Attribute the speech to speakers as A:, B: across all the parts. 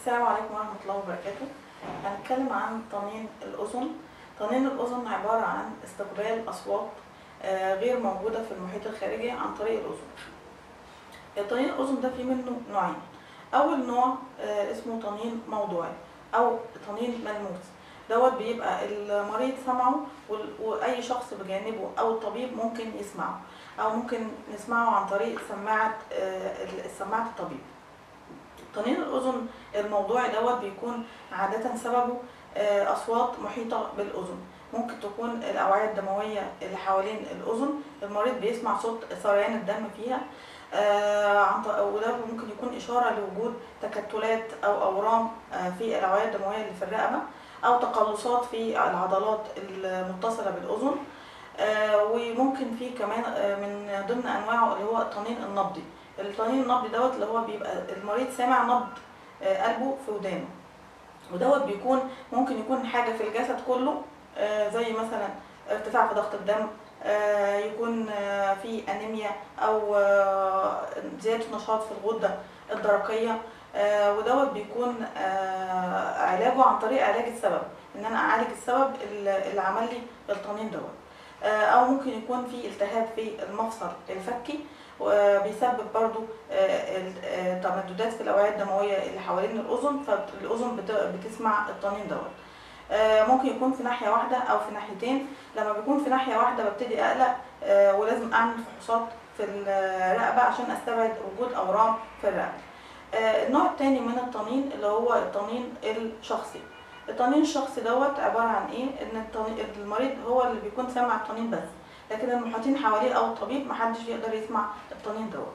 A: السلام عليكم ورحمة الله وبركاته هنتكلم عن طنين الأذن طنين الأذن عبارة عن استقبال أصوات آه، غير موجودة في المحيط الخارجي عن طريق الأذن طنين الأذن ده فيه منه نوعين أول نوع آه، اسمه طنين موضوعي أو طنين ملموس دوت بيبقى المريض سمعه وال- وأي شخص بجانبه أو الطبيب ممكن يسمعه أو ممكن نسمعه عن طريق سماعة آه، سماعة الطبيب طنين الأذن الموضوعي دوت بيكون عادة سببه آه، أصوات محيطة بالأذن ممكن تكون الأوعية الدموية اللي حوالين الأذن المريض بيسمع صوت سريان الدم فيها آه، عن ط- وده ممكن يكون إشارة لوجود تكتلات أو أورام آه، في الأوعية الدموية اللي في الرقبة أو تقلصات في العضلات المتصلة بالأذن آه، وممكن في كمان آه، من ضمن أنواعه اللي هو الطنين النبضي الطنين النبضي دوت اللي هو بيبقى المريض سامع نبض آه، قلبه في ودانه ودوت بيكون ممكن يكون حاجة في الجسد كله آه، زي مثلا ارتفاع في ضغط الدم آه، يكون آه، في أنيميا أو آه، زيادة نشاط في الغدة الدرقية آه، ودوت بيكون آه، علاجه عن طريق علاج السبب ان انا اعالج السبب اللي اللي عمل لي الطنين دوت آه، او ممكن يكون في التهاب في المفصل الفكي وبيسبب برضو آه، ال- آه، تمددات في الاوعيه الدمويه اللي حوالين الاذن فالاذن بت- بتسمع الطنين دوت آه، ممكن يكون في ناحيه واحده او في ناحيتين لما بيكون في ناحيه واحده ببتدي اقلق آه، ولازم اعمل فحوصات في الرقبه عشان استبعد وجود اورام في الرقبه آه، النوع التاني من الطنين اللي هو الطنين الشخصي الطنين الشخصي دوت عبارة عن ايه ان الطنين المريض هو اللي بيكون سامع الطنين بس لكن المحيطين حواليه او الطبيب محدش يقدر يسمع الطنين دوت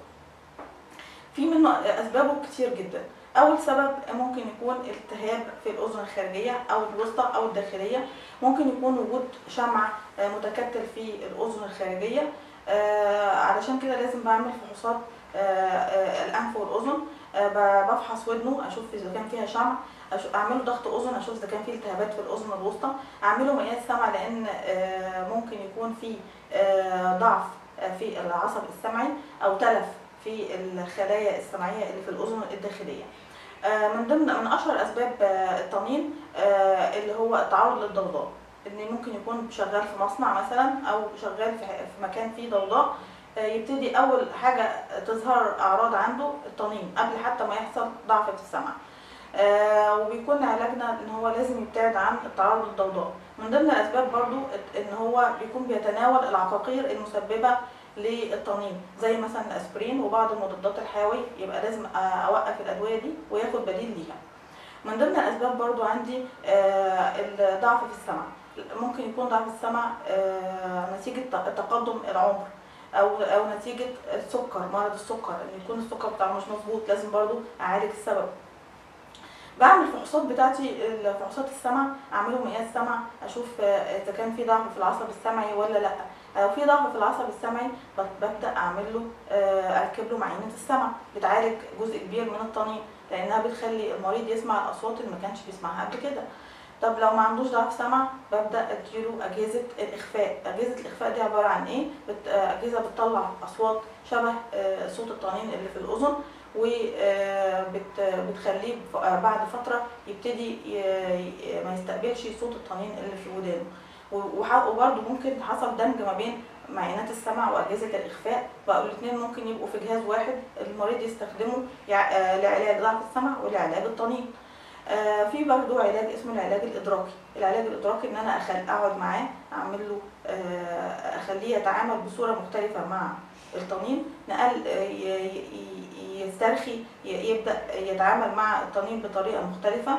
A: في منه اسبابه كتير جدا اول سبب ممكن يكون التهاب في الاذن الخارجيه او الوسطى او الداخليه ممكن يكون وجود شمع آه، متكتل في الاذن الخارجيه آه، علشان كده لازم بعمل فحوصات آه، آه، الانف والاذن آه، ب- بفحص ودنه اشوف اذا كان فيها شمع أش- اعمله ضغط اذن اشوف اذا كان في التهابات في الاذن الوسطى اعمله مقياس سمع لان آه، ممكن يكون في آه، ضعف آه، في العصب السمعي او تلف في الخلايا السمعيه اللي في الاذن الداخليه آه، من ضمن من اشهر اسباب آه، الطنين آه، اللي هو التعرض للضوضاء ان ممكن يكون شغال في مصنع مثلا او شغال في في مكان فيه ضوضاء آه، يبتدي اول حاجه تظهر اعراض عنده الطنين قبل حتى ما يحصل ضعف في السمع آه، وبيكون علاجنا ان هو لازم يبتعد عن التعرض للضوضاء من ضمن الاسباب برضو ان هو بيكون بيتناول العقاقير المسببه للطنين زي مثلا الاسبرين وبعض المضادات الحيويه يبقى لازم اوقف الادويه دي وياخد بديل ليها من ضمن الاسباب برضو عندي آه، الضعف في السمع ممكن يكون ضعف السمع آه، نتيجه تقدم العمر او او نتيجه السكر مرض السكر ان يكون السكر بتاعه مش مظبوط لازم برضو اعالج السبب بعمل الفحوصات بتاعتي فحوصات السمع اعمله مقياس سمع اشوف آه، اذا كان في ضعف في العصب السمعي ولا لا لو في ضعف في العصب السمعي بت- ببدا اعمل له آه، اركب له معينه السمع بتعالج جزء كبير من الطنين لانها بتخلي المريض يسمع الاصوات اللي ما كانش بيسمعها قبل كده طب لو ما عندوش ضعف سمع ببدا اديله اجهزه الاخفاء اجهزه الاخفاء دي عباره عن ايه بت... آه، اجهزه بتطلع اصوات شبه آه، صوت الطنين اللي في الاذن وبتخليه بعد فتره يبتدي ي- ي- ما يستقبلش صوت الطنين اللي في ودانه و- وح- وبرده ممكن حصل دمج ما بين معينات السمع واجهزه الاخفاء بقوا الاثنين ممكن يبقوا في جهاز واحد المريض يستخدمه يع- آه، لعلاج ضعف السمع ولعلاج الطنين آه، في برضه علاج اسمه العلاج الادراكي العلاج الادراكي ان انا أخل... اقعد معاه اعمل له آه، اخليه يتعامل بصوره مختلفه مع الطنين نقل آه، ي- ي- يسترخي ي- يبدا يتعامل مع الطنين بطريقه مختلفه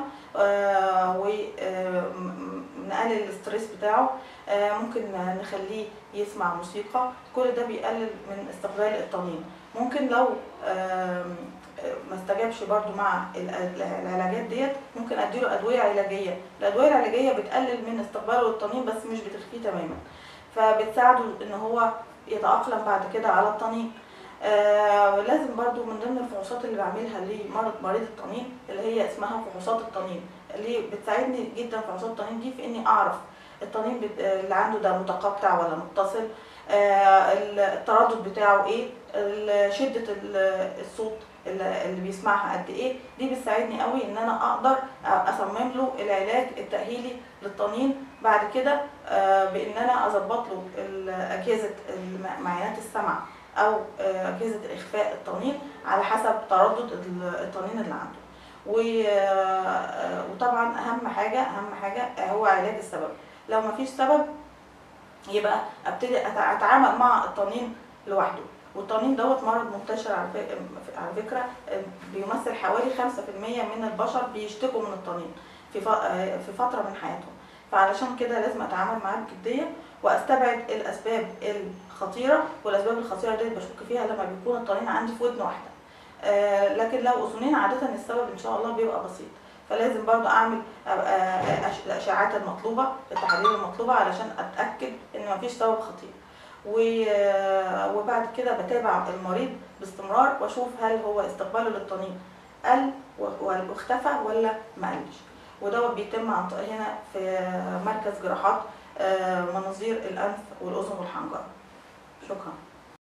A: ونقلل الاستريس بتاعه آه، ممكن نخليه يسمع موسيقى كل ده بيقلل من استقبال الطنين ممكن لو آم، ما استجابش برضو مع ال- العلاجات ديت ممكن اديله ادويه علاجيه الادويه العلاجيه بتقلل من استقباله للطنين بس مش بتخفيه تماما فبتساعده ان هو يتاقلم بعد كده على الطنين آه لازم برضو من ضمن الفحوصات اللي بعملها لمرض مريض الطنين اللي هي اسمها فحوصات الطنين اللي بتساعدني جدا فحوصات الطنين دي في اني اعرف الطنين بت- اللي عنده ده متقطع ولا متصل آه التردد بتاعه ايه ال- شدة ال- الصوت اللي اللي بيسمعها قد ايه دي بتساعدني قوي ان انا اقدر اصمم له العلاج التاهيلي للطنين بعد كده آه، بان انا اظبط له ال- اجهزه الم- معاينات السمع او آه، اجهزه اخفاء الطنين على حسب تردد ال- الطنين اللي عنده و- آه، وطبعا اهم حاجه اهم حاجه هو علاج السبب لو مفيش سبب يبقى ابتدي أتع- اتعامل مع الطنين لوحده والطنين دوت مرض منتشر على فك- على فكره آه، بيمثل حوالي 5% من البشر بيشتكوا من الطنين في ف- آه، في فتره من حياتهم فعلشان كده لازم اتعامل معاه بجديه واستبعد الاسباب الخطيره والاسباب الخطيره دي بشك فيها لما بيكون الطنين عندي في ودن واحده آه، لكن لو اذنين عاده السبب ان شاء الله بيبقى بسيط فلازم برضو اعمل آه، آه، أش- الاشعاعات المطلوبه التحاليل المطلوبه علشان اتاكد ان مفيش سبب خطير و- آه، وبعد كده بتابع المريض باستمرار واشوف هل هو استقباله للطنين قل و- و- واختفى ولا ما قلش ودوت بيتم عن طريق هنا في مركز جراحات آه، مناظير الانف والاذن والحنجره شكرا